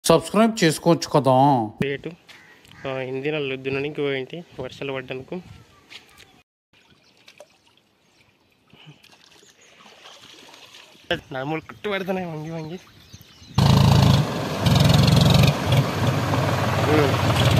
Subscribe చేసుకోవచ్చు కదా rate ఇందిన దున్ననికి పోయింటి వర్షాలు పడ్డానుకు నడుములు కుట్టు పడుతున్నాయి వంగి వంగి ఉమ్.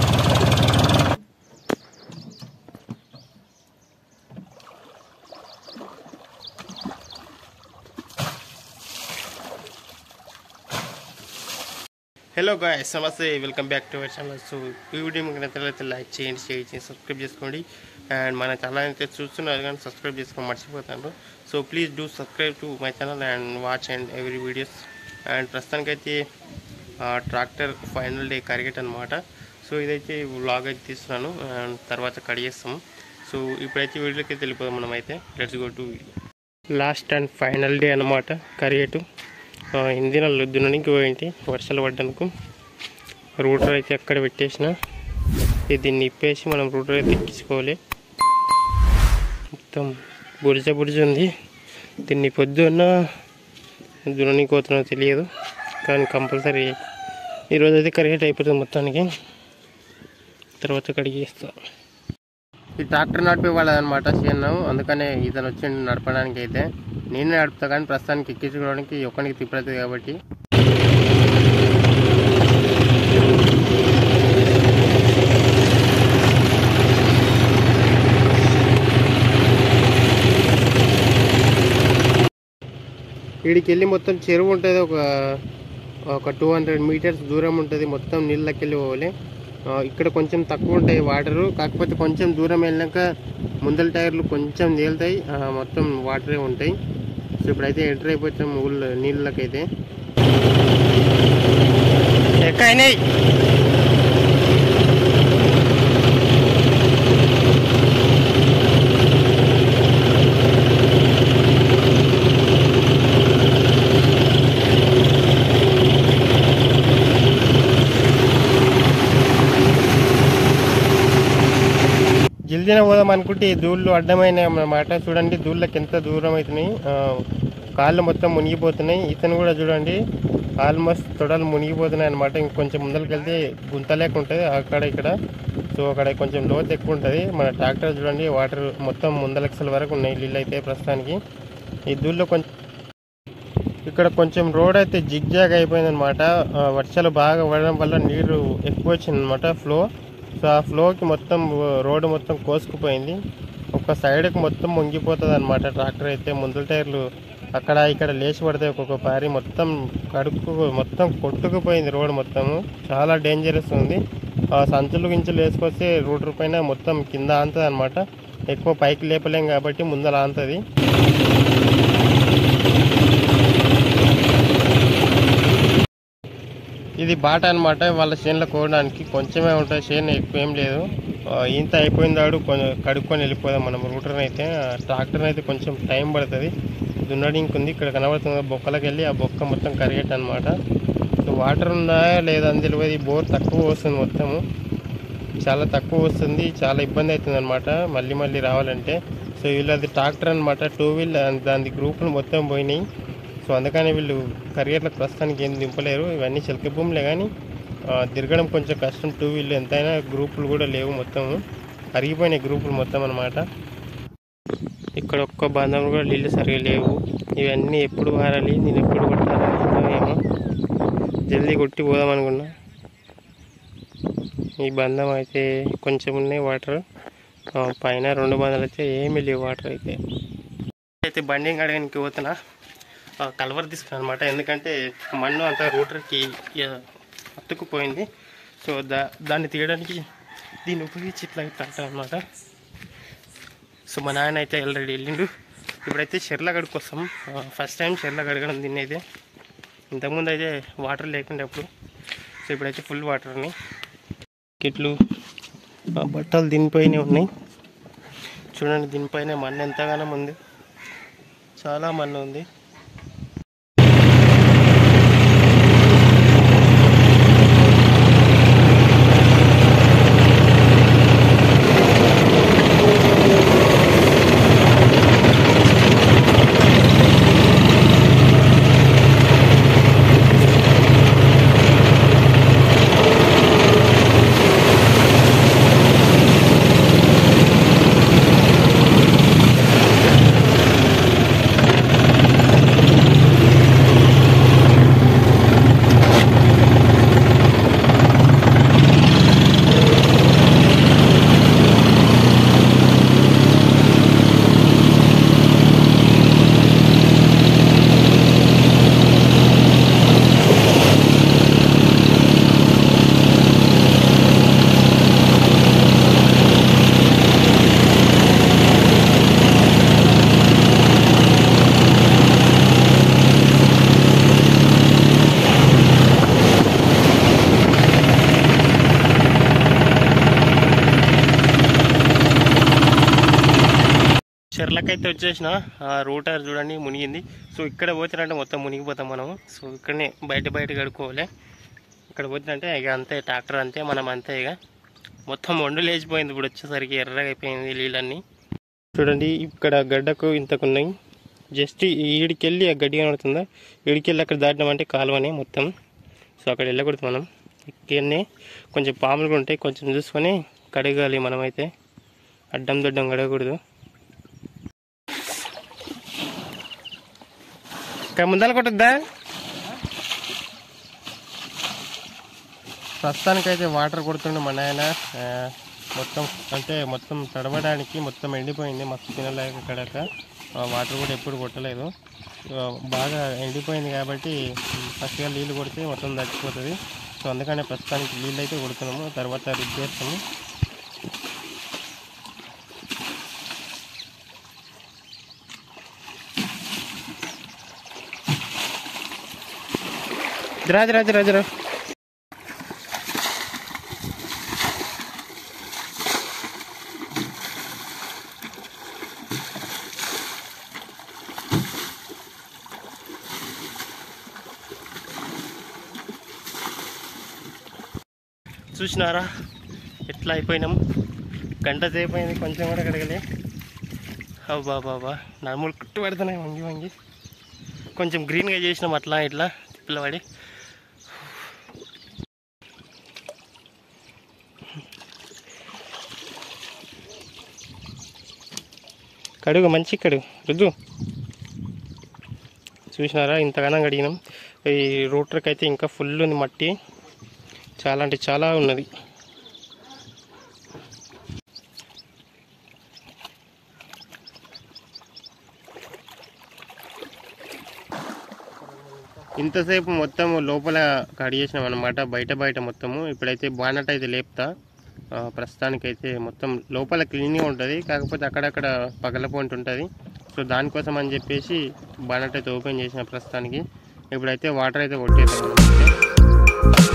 హలో గాయస్ నమస్తే welcome back to our channel so ఈ వీడియో మీకు నచ్చినట్లయితే లైక్ చేయండి షేర్ చేయండి సబ్స్క్రైబ్ చేసుకోండి అండ్ మన ఛానల్ అయితే చూస్తున్నారు కానీ సబ్స్క్రైబ్ చేసుకోవడం మర్చిపోతాను so please do subscribe to my channel and watch and every videos and ప్రస్తుతానికైతే ట్రాక్టర్ ఫైనల్ డే కరిగేట్ అనమాట సో ఇదైతే వ్లాగ్ అయితే తీస్తున్నాను అండ్ తర్వాత కడిగేస్తాము సో ఇప్పుడైతే వీడియోకి అయితే వెళ్ళిపోదాం మనం అయితే let's go to last and final day అనమాట కరిగేటు ఇందిన దున్ననికి పోయింటి వర్షాలు పడ్డానుకు రూటర్ అయితే అక్కడ పెట్టేసిన ఇది దీన్ని ఇప్పేసి మనం రూటర్ అయితే ఎక్కించుకోవాలి మొత్తం బుర్జ బుర్జ ఉంది దీన్ని పొద్దున్న దున్ననికి పోతున్నా తెలియదు కానీ కంపల్సరీ ఈరోజు అయితే కరిగేట్ అయిపోతుంది మొత్తానికి తర్వాత కడిగేస్తా ఈ ట్రాక్టర్ నడిపే వాళ్ళదనమాట చేయను అందుకనే ఇతను వచ్చి నడపడానికి అయితే నేనే నడుపుతా కానీ ప్రస్తుతానికి ఎక్కించుకోవడానికి ఒక్కనికి తిప్పలేదు కాబట్టి వీడికి వెళ్ళి మొత్తం చెరువు ఉంటుంది ఒక ఒక టూ హండ్రెడ్ మీటర్స్ దూరం ఉంటుంది మొత్తం నీళ్ళకి వెళ్ళి పోవాలి ఆ, ఇక్కడ కొంచెం తక్కువ ఉంటాయి వాటరు కాకపోతే కొంచెం దూరం వెళ్ళాక ముందల టైర్లు కొంచెం తేలుతాయి ఆ, మొత్తం వాటరే ఉంటాయి సో ఇప్పుడైతే ఎంటర్ అయిపోతాం ఊళ్ళో నీళ్ళకైతే ఎక్కైనాయి జల్దీన పోదాం అనుకుంటే ఈ దూళ్ళు అడ్డమైన అన్నమాట చూడండి దూళ్ళకి ఎంత దూరం అవుతున్నాయి ఆ, కాళ్ళు మొత్తం మునిగిపోతున్నాయి ఇతను కూడా చూడండి ఆల్మోస్ట్ తొడలు మునిగిపోతున్నాయి అనమాట ఇంకొంచెం ముందరికి వెళ్తే గుంత లేక ఉంటుంది అక్కడ ఇక్కడ సో అక్కడ కొంచెం లోతు ఎక్కువ ఉంటుంది మన ట్రాక్టర్ చూడండి వాటర్ మొత్తం ముందలక్షల వరకు ఉన్నాయి నీళ్ళు అయితే ప్రస్తుతానికి ఈ దూళ్ళు కొంచెం ఇక్కడ కొంచెం రోడ్ అయితే జిగ్జాగ్ అయిపోయింది అనమాట వర్షాలు బాగా పడడం వల్ల నీరు ఎక్కువ వచ్చింది అనమాట ఫ్లో సో ఆ ఫ్లోకి మొత్తం రోడ్డు మొత్తం కోసుకుపోయింది ఒక సైడ్కి మొత్తం మునిగిపోతుంది అనమాట ట్రాక్టర్ అయితే ముందుల టైర్లు అక్కడ ఇక్కడ లేచి పడతాయి ఒక్కొక్క పారి మొత్తం కడుక్కు మొత్తం కొట్టుకుపోయింది రోడ్ మొత్తము చాలా డేంజరస్ ఉంది ఆ సంచులు గించులు వేసుకొస్తే రూటర్ పైన మొత్తం కింద ఆంతది అనమాట ఎక్కువ పైకి లేపలేం కాబట్టి ముందర ఆంతది ఇది బాట అనమాట వాళ్ళ చేనులో కోవడానికి కొంచెమే ఉంటుంది చేను ఎక్కువ ఏం లేదు ఆ, ఇంత అయిపోయిందాడు కొంచెం కడుక్కొని వెళ్ళిపోదాం మనం రూటర్ అయితే ట్రాక్టర్ అయితే కొంచెం టైం పడుతుంది దున్నడానికి ఉంది ఇక్కడ కనబడుతుంది బొక్కలకి వెళ్ళి ఆ బొక్క మొత్తం కరిగేట్ అనమాట సో వాటర్ ఉన్నాయా లేదా అని తెలియదు ఈ బోర్ తక్కువ వస్తుంది మొత్తము చాలా తక్కువ వస్తుంది చాలా ఇబ్బంది అవుతుంది అనమాట మళ్ళీ మళ్ళీ రావాలంటే సో వీళ్ళది ట్రాక్టర్ అనమాట టూ వీల్ దాని గ్రూపులు మొత్తం పోయినాయి సో అందుకని వీళ్ళు కరియర్లకు ప్రస్తుతానికి ఏం దింపలేరు ఇవన్నీ చిలక భూములే కానీ ఆ, తిరగడం కొంచెం కష్టం టూ వీల్ ఎంతైనా గ్రూపులు కూడా లేవు మొత్తం అరిగిపోయినాయి గ్రూపులు మొత్తం అనమాట ఇక్కడ ఒక్క బంధం కూడా నీళ్ళు సరిగా లేవు ఇవన్నీ ఎప్పుడు మారాలి నేను ఎప్పుడు కొట్టాలి ఏమో జల్దీ కొట్టి పోదాం అనుకున్నా ఈ బంధం అయితే కొంచెం ఉన్నాయి వాటర్ ఆ, పైన రెండు బంధాలు అయితే ఏమీ లేవు వాటర్ అయితే అయితే బండి కడగడానికి పోతున్నా ఆ, కలవర్ తీసుకున్నాను అనమాట ఎందుకంటే మన్ను అంతా రూటర్కి అతుక్కుపోయింది సో దా దాన్ని తీయడానికి దీన్ని ఉపయోగించి ఇట్లా ఇట్లా అంటాను అనమాట సో మా నాయన అయితే ఆల్రెడీ వెళ్ళిండు ఇప్పుడైతే చెర్ల కడుక్కొస్తాం ఫస్ట్ టైం చెర్ల కడగడం దీన్ని అయితే ఇంతకుముందు అయితే వాటర్ లేకుండే అప్పుడు సో ఇప్పుడైతే ఫుల్ వాటర్ని కిట్లు ఆ బట్టలు దీనిపైనే ఉన్నాయి చూడండి దీనిపైన మన్ను ఎంతగానో ఉంది చాలా మన్ను ఉంది చెర్లకైతే వచ్చేసిన ఆ రూటర్ చూడండి మునిగింది సో ఇక్కడ పోతున్నట్టే మొత్తం మునిగిపోతాం మనం సో ఇక్కడనే బయట బయట కడుక్కోవాలి ఇక్కడ పోతున్నట్టే ఇక అంతే ట్రాక్టర్ అంతే మనం అంతే ఇక మొత్తం వండు లేచిపోయింది ఇప్పుడు వచ్చేసరికి ఎర్రగా అయిపోయింది నీళ్ళన్నీ చూడండి ఇక్కడ గడ్డకు ఇంతకున్నాయి జస్ట్ ఈడికెళ్ళి ఆ గడ్డి కనబడుతుందా ఈడికెళ్ళి అక్కడ దాటినాం అంటే కాలువనే మొత్తం సో అక్కడ వెళ్ళకూడదు మనం ఇక్కడనే కొంచెం పాములు కూడా ఉంటాయి కొంచెం చూసుకొని కడగాలి మనమైతే అడ్డం దొడ్డం కడగకూడదు ఇంకా ముందర కొట్టద్దా ప్రస్తుతానికైతే వాటర్ కొడుతుండే మా నాయన ఆ, మొత్తం అంటే మొత్తం తడవడానికి మొత్తం ఎండిపోయింది మస్తు తినలేక కడక ఆ, వాటర్ కూడా ఎప్పుడు కొట్టలేదు ఆ, బాగా ఎండిపోయింది కాబట్టి ఫస్ట్గా నీళ్ళు కొడితే మొత్తం చచ్చిపోతుంది సో అందుకనే ప్రస్తుతానికి నీళ్ళు అయితే కొడుతున్నాము తర్వాత రుద్ది చేస్తాము జరా జరా జరా జరా చూసినారా ఎట్లా అయిపోయినాం గంట సేపు అయింది కొంచెం కూడా కడగలే అబ్బా బాబా నడుములు కుట్టు పెడుతున్నాయి వంగి వంగి కొంచెం గ్రీన్గా చేసినాం అట్లా ఇట్లా పిల్లవాడి కడుగు మంచి కడుగు రుద్దు చూసినారా ఇంతగానం కడిగినాం ఈ రూటర్కి అయితే ఇంకా ఫుల్ ఉంది మట్టి చాలా అంటే చాలా ఉన్నది ఇంతసేపు మొత్తం లోపల కడిగేసినాం అనమాట బయట బయట మొత్తము ఇప్పుడైతే బానట్ అయితే లేపుతా ఆ, ప్రస్తుతానికైతే మొత్తం లోపల క్లీన్గా ఉంటుంది కాకపోతే అక్కడక్కడ పగలపోంటి ఉంటుంది సో దానికోసం అని చెప్పేసి బానట్ అయితే ఓపెన్ చేసిన ప్రస్తుతానికి ఇప్పుడైతే వాటర్ అయితే కొట్టేస్తాం మనమైతే.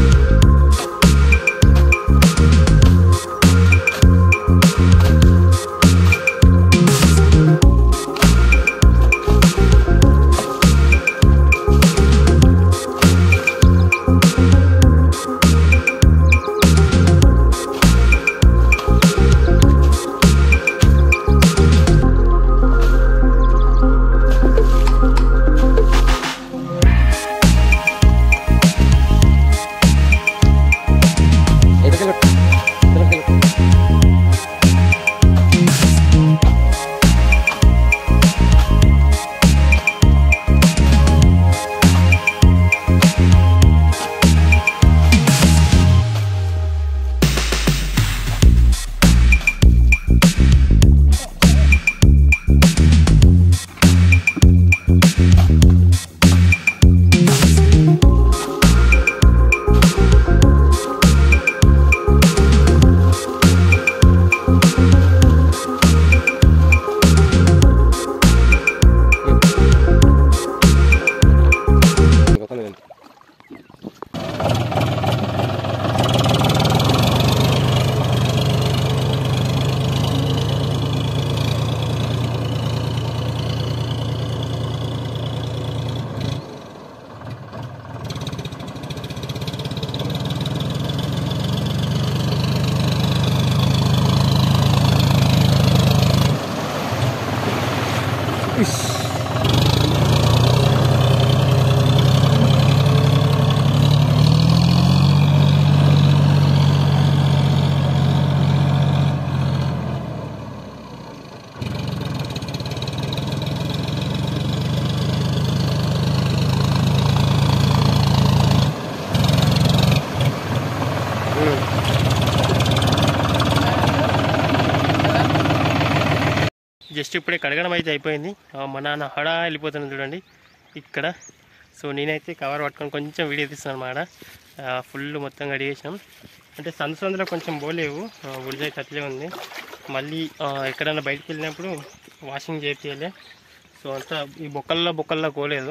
జస్ట్ ఇప్పుడే కడగడం అయితే అయిపోయింది ఆ, మా నాన్న హడా వెళ్ళిపోతున్నాను చూడండి ఇక్కడ సో నేనైతే కవర్ పట్టుకొని కొంచెం వీడియో తీస్తున్నాను అనమాట ఫుల్ మొత్తం కడిగేసాం అంటే సంద సందులో కొంచెం పోలేవు ఉడిజాయి అట్లే ఉంది మళ్ళీ ఆ, ఎక్కడైనా బయటికి వెళ్ళినప్పుడు వాషింగ్ చేయాలి సో అంతా ఈ బొక్కల్లో బొక్కల్లో పోలేదు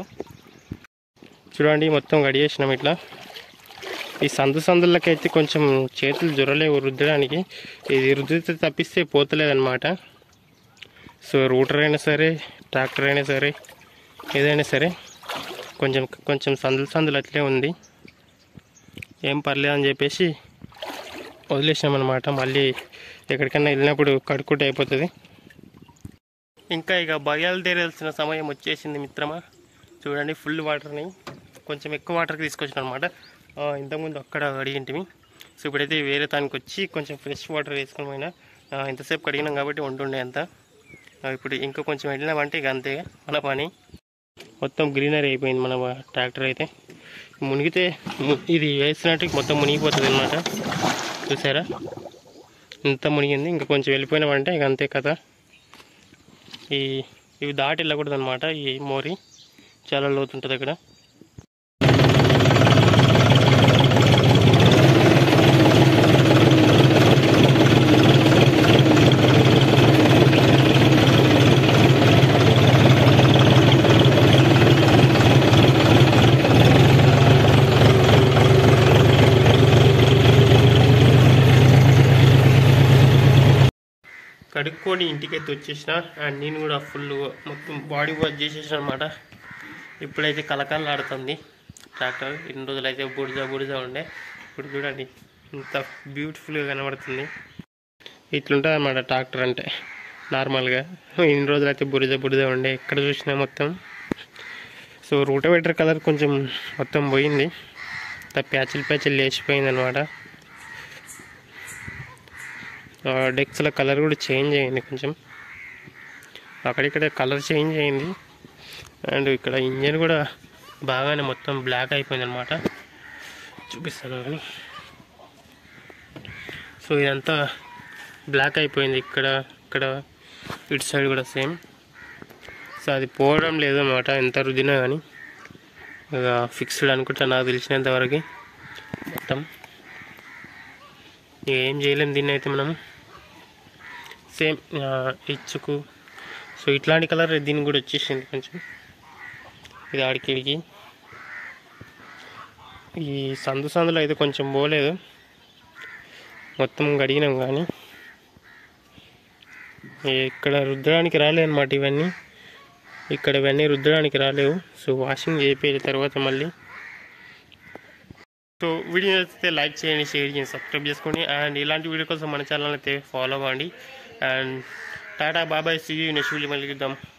చూడండి మొత్తం కడిగేసినాం ఇట్లా ఈ సందు సందులకైతే కొంచెం చేతులు జొరలేవు రుద్దడానికి ఇది రుద్దితే తప్పిస్తే పోతలేదన్నమాట సో రూటర్ అయినా సరే ట్రాక్టర్ అయినా సరే ఏదైనా సరే కొంచెం కొంచెం సందులు సందులు అట్లే ఉంది ఏం పర్లేదు అని చెప్పేసి వదిలేసామన్నమాట మళ్ళీ ఎక్కడికైనా వెళ్ళినప్పుడు కడుక్కుంటే అయిపోతుంది ఇంకా ఇక బయలుదేరాల్సిన సమయం వచ్చేసింది మిత్రమా చూడండి ఫుల్ వాటర్ని కొంచెం ఎక్కువ వాటర్కి తీసుకొచ్చిన అనమాట ఇంతకుముందు అక్కడ అడిగింటివి సో ఇప్పుడైతే వేరే దానికి వచ్చి కొంచెం ఫ్రెష్ వాటర్ వేసుకుని పోయినా ఆ, ఇంతసేపు కడిగినాం కాబట్టి వండుండే అంత ఆ, ఇప్పుడు ఇంకా కొంచెం వెళ్ళినామంటే ఇక అంతే మన పని మొత్తం గ్రీనరీ అయిపోయింది మన ట్రాక్టర్ అయితే మునిగితే ము- ఇది వేసినట్టు మొత్తం మునిగిపోతుంది అనమాట చూసారా ఇంత మునిగింది ఇంకా కొంచెం వెళ్ళిపోయినామంటే ఇక అంతే కదా ఈ ఇవి దాటి వెళ్ళకూడదు అనమాట ఈ మోరి చాలా లోతుంటుంది అక్కడ కడుక్కొని ఇంటికైతే వచ్చేసిన అండ్ నేను కూడా ఫుల్ మొత్తం బాడీ వాష్ చేసేసిన అనమాట ఇప్పుడైతే కలకలలాడుతుంది ట్రాక్టర్ ఇన్ని రోజులు అయితే బుడిజ బుడిజ ఉండే ఇప్పుడు చూడండి ఇంత బ్యూటిఫుల్గా కనబడుతుంది ఇట్లుంటుంది అనమాట ట్రాక్టర్ అంటే నార్మల్గా ఇన్ని రోజులు అయితే బుడిజ బుడిజ ఉండే ఎక్కడ చూసినా మొత్తం సో రూటవేటర్ కలర్ కొంచెం మొత్తం పోయింది ప్యాచులు ప్యాచులు లేచిపోయింది అనమాట డెక్స్ల కలర్ కూడా చేంజ్ అయింది కొంచెం అక్కడిక్కడ కలర్ చేంజ్ అయింది అండ్ ఇక్కడ ఇంజన్ కూడా బాగానే మొత్తం బ్లాక్ అయిపోయింది అనమాట చూపిస్తాను కానీ సో ఇదంతా బ్లాక్ అయిపోయింది ఇక్కడ ఇక్కడ ఇటు సైడ్ కూడా సేమ్ సో అది పోవడం లేదు అనమాట ఎంత రుద్దినా కానీ ఇక ఫిక్స్డ్ అనుకుంటా నాకు తెలిసినంత వరకు మొత్తం ఇక ఏం చేయలేం దీన్ని అయితే మనం సేమ్ ఇచ్చుకు సో ఇట్లాంటి కలర్ దీనికి కూడా వచ్చేసింది కొంచెం ఇది ఆడికిడికి ఈ సందు సందులో అయితే కొంచెం పోలేదు మొత్తం గడిగినాం కానీ ఇక్కడ రుద్దడానికి రాలేదు అనమాట ఇవన్నీ ఇక్కడ ఇవన్నీ రుద్దడానికి రాలేవు సో వాషింగ్ చేయిపోయిన తర్వాత మళ్ళీ సో వీడియో నచ్చితే లైక్ చేయండి షేర్ చేయండి సబ్స్క్రైబ్ చేసుకోండి అండ్ ఇలాంటి వీడియో కోసం మన ఛానల్ అయితే ఫాలో అవ్వండి అండ్ టాటా బాబాయ్ సీ నెక్స్ట్ వీడియో మళ్ళీ చూద్దాం